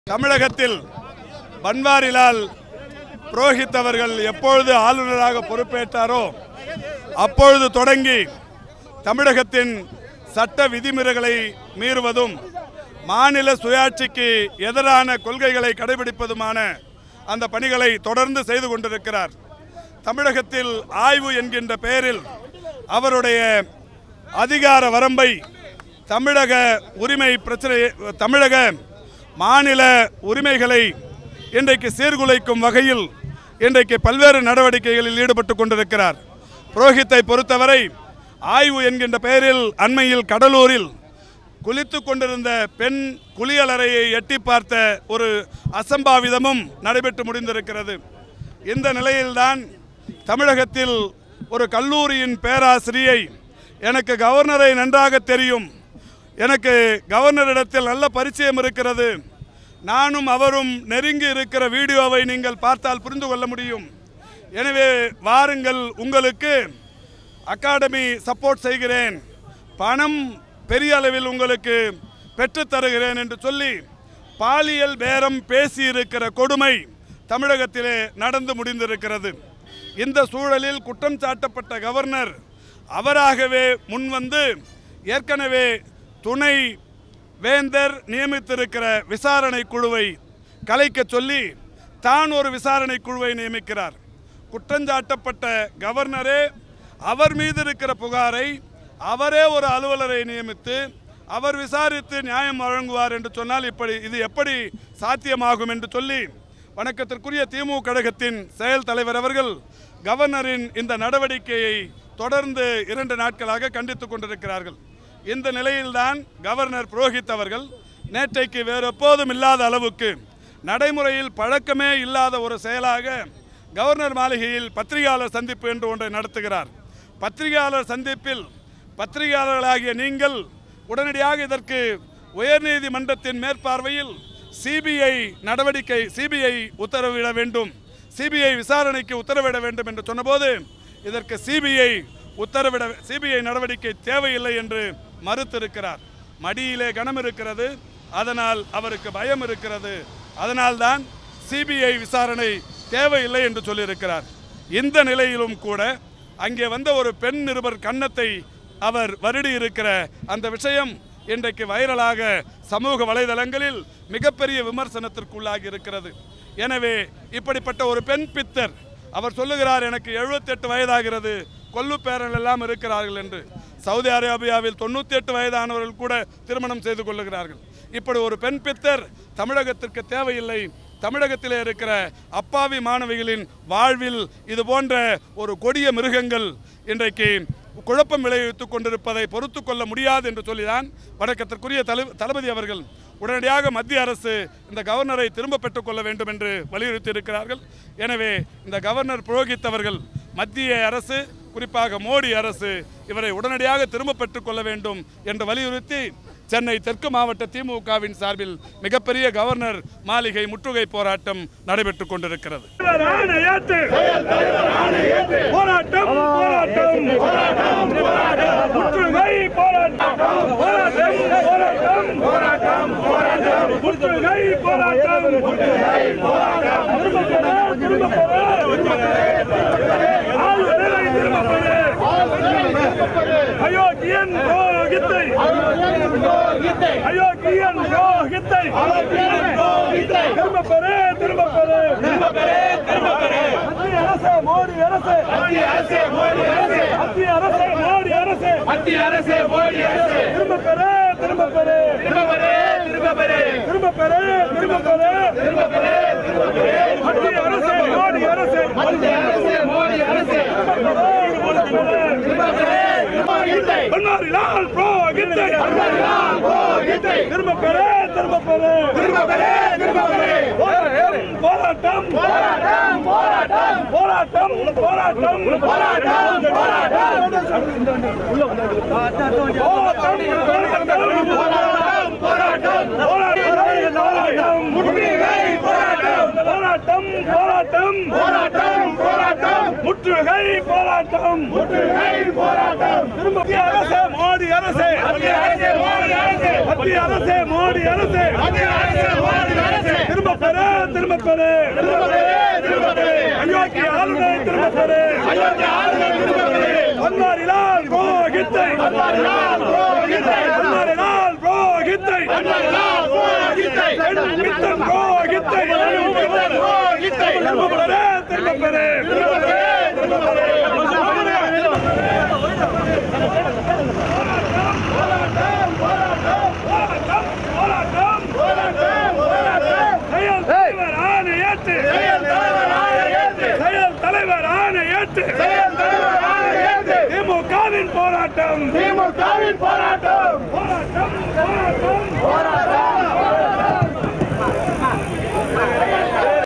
தமிழகத்தில் பன்வாரிலால் புரோஹித் அவர்கள் எப்பொழுது ஆளுநராக பொறுப்பேற்றாரோ அப்பொழுது தொடங்கி தமிழகத்தின் சட்ட விதிமுறைகளை மீறுவதும் மாநில சுயாட்சிக்கு எதிரான கொள்கைகளை கடைபிடிப்பதுமான அந்த பணிகளை தொடர்ந்து செய்து கொண்டிருக்கிறார் தமிழகத்தில் ஆய்வு என்கின்ற பெயரில் அவருடைய அதிகார வரம்பை தமிழக உரிமை பிரச்சனை தமிழக மாநில உரிமைகளை இன்றைக்கு சீர்குலைக்கும் வகையில் இன்றைக்கு பல்வேறு நடவடிக்கைகளில் ஈடுபட்டு கொண்டிருக்கிறார் புரோஹித்தை பொறுத்தவரை ஆய்வு என்கின்ற பெயரில் அண்மையில் கடலூரில் குளித்து கொண்டிருந்த பெண் குளியலறையை எட்டி பார்த்த ஒரு அசம்பாவிதமும் நடைபெற்று முடிந்திருக்கிறது இந்த நிலையில்தான் தமிழகத்தில் ஒரு கல்லூரியின் பேராசிரியை எனக்கு கவர்னரை நன்றாக தெரியும் எனக்கு கவர்னரிடத்தில் நல்ல பரிச்சயம் இருக்கிறது நானும் அவரும் நெருங்கி இருக்கிற வீடியோவை நீங்கள் பார்த்தால் புரிந்து கொள்ள முடியும் எனவே வாருங்கள் உங்களுக்கு அகாடமி சப்போர்ட் செய்கிறேன் பணம் பெரிய அளவில் உங்களுக்கு பெற்றுத் தருகிறேன் என்று சொல்லி பாலியல் பேரம் பேசியிருக்கிற கொடுமை தமிழகத்திலே நடந்து முடிந்திருக்கிறது இந்த சூழலில் குற்றம் சாட்டப்பட்ட கவர்னர் அவராகவே முன்வந்து ஏற்கனவே துணை வேந்தர் நியமித்திருக்கிற விசாரணை குழுவை கலைக்க சொல்லி தான் ஒரு விசாரணை குழுவை நியமிக்கிறார் குற்றஞ்சாட்டப்பட்ட கவர்னரே அவர் மீது இருக்கிற புகாரை அவரே ஒரு அலுவலரை நியமித்து அவர் விசாரித்து நியாயம் வழங்குவார் என்று சொன்னால் இப்படி இது எப்படி சாத்தியமாகும் என்று சொல்லி வணக்கத்திற்குரிய திமுக கழகத்தின் செயல் தலைவர் அவர்கள் கவர்னரின் இந்த நடவடிக்கையை தொடர்ந்து இரண்டு நாட்களாக கண்டித்துக் கொண்டிருக்கிறார்கள் இந்த நிலையில்தான் கவர்னர் புரோஹித் அவர்கள் நேற்றைக்கு வேறு எப்போதும் இல்லாத அளவுக்கு நடைமுறையில் பழக்கமே இல்லாத ஒரு செயலாக கவர்னர் மாளிகையில் பத்திரிகையாளர் சந்திப்பு என்று ஒன்றை நடத்துகிறார் பத்திரிகையாளர் சந்திப்பில் பத்திரிகையாளர்களாகிய நீங்கள் உடனடியாக இதற்கு உயர்நீதிமன்றத்தின் மேற்பார்வையில் சிபிஐ நடவடிக்கை சிபிஐ உத்தரவிட வேண்டும் சிபிஐ விசாரணைக்கு உத்தரவிட வேண்டும் என்று சொன்னபோது இதற்கு சிபிஐ உத்தரவிட சிபிஐ நடவடிக்கை தேவையில்லை என்று மறுத்திருக்கிறார் மடியிலே கனம் இருக்கிறது அதனால் அவருக்கு பயம் இருக்கிறது அதனால்தான் சிபிஐ விசாரணை தேவையில்லை என்று சொல்லியிருக்கிறார் இந்த நிலையிலும் கூட அங்கே வந்த ஒரு பெண் நிருபர் கன்னத்தை அவர் வருடி இருக்கிற அந்த விஷயம் இன்றைக்கு வைரலாக சமூக வலைதளங்களில் மிகப்பெரிய விமர்சனத்திற்குள்ளாகி இருக்கிறது எனவே இப்படிப்பட்ட ஒரு பெண் பித்தர் அவர் சொல்லுகிறார் எனக்கு 78 வயதாகிறது கொல்லு பேரன் எல்லாம் இருக்கிறார்கள் என்று சவுதி அரேபியாவில் தொண்ணூற்றி எட்டு வயதானவர்கள் கூட திருமணம் செய்து கொள்ளுகிறார்கள் இப்படி ஒரு பெண் பித்தர் தமிழகத்திற்கு தேவையில்லை தமிழகத்திலே இருக்கிற அப்பாவி மாணவிகளின் வாழ்வில் இது போன்ற ஒரு கொடிய மிருகங்கள் இன்றைக்கு குழப்பம் விளைவித்துக் கொண்டிருப்பதை பொறுத்து கொள்ள முடியாது என்று சொல்லிதான் வணக்கத்திற்குரிய தள தளபதி அவர்கள் உடனடியாக மத்திய அரசு இந்த கவர்னரை திரும்ப பெற்றுக் கொள்ள வேண்டும் என்று வலியுறுத்தி இருக்கிறார்கள் எனவே இந்த கவர்னர் புரோகித் அவர்கள் மத்திய அரசு குறிப்பாக மோடி அரசு இவரை உடனடியாக திரும்ப பெற்றுக் கொள்ள வேண்டும் என்று வலியுறுத்தி சென்னை தெற்கு மாவட்ட திமுகவின் சார்பில் மிகப்பெரிய கவர்னர் மாளிகை முற்றுகை போராட்டம் நடைபெற்றுக் கொண்டிருக்கிறது போராட்டம் போராட்டம் முற்றுகை போராட்டம் போராட்டம் போராட்டம் போராட்டம் போராட்டம் முற்றுகை போராட்டம் முற்றுகை போராட்டம் திரும்ப பெற திரும்ப பெற ஆளுநரை திரும்ப பெற அயோக்கியன் ரோகித்தை அயோக்கியன் ரோகித்தை திரும்ப பெற திரும்ப பெற திரும்ப பெற திரும்ப பெற மத்திய அரசு மோடி அரசு மத்திய அரசு மோடி அரசு மத்திய அரசு மோடி அரசு மத்திய அரசு மோடி அரசு திரும்ப பெற திரும்ப பெற திரும்ப பெற திரும்ப பெற திரும்ப பெற திரும்ப பெற திரும்ப பெற திரும்ப பெற மத்திய அரசு மோடி அரசு மத்திய அரசு மோடி அரசு பன்னாரிலால் புரோகித்தை பன்னாரிலால் புரோகித்தை திரும்ப பெற திரும்ப பெற திரும்ப பெற திரும்ப பெற போராட்டம் போராட்டம் போராட்டம் போராட்டம் போராட்டம் போராட்டம் போராட்டம் போராட்டம் போராட்டம் முற்றுகை போராட்டம் போராட்டம் போராட்டம் போராட்டம் போராட்டம் முற்றுகை போராட்டம் முற்றுகை போராட்டம் திரும்ப மத்திய அரசு மோடி அரசு மத்திய அரசு மோடி அரசு மத்திய அரசு மோடி அரசு மத்திய அரசு மோடி அரசு திரும்ப பெறு திரும்ப பெறு திரும்ப பெறு திரும்ப பெறு அயோக்கிய ஆளுநரை திரும்ப பெறு அயோக்கிய ஆளுநரை திரும்ப பெறு பன்வாரிலால் புரோகித்தை பன்வாரிலால் புரோகித்தை பன்வாரிலால் புரோகித்தை பன்வாரிலால் புரோகித்தை மித்தன் புரோகித்தை மித்தன் புரோகித்தை திரும்ப பெறு திரும்ப பெறு திரும்ப பெறு திரும்ப போராட்டம் போராட்டம் போராட்டம் செயல் தலைவர் ஆணையேற்று செயல் தலைவர் ஆணையேற்று செயல் தலைவர் ஆணையேற்று செயல் தலைவர் ஆணையேற்று திமுகவின் போராட்டம் திமுகவின் போராட்டம்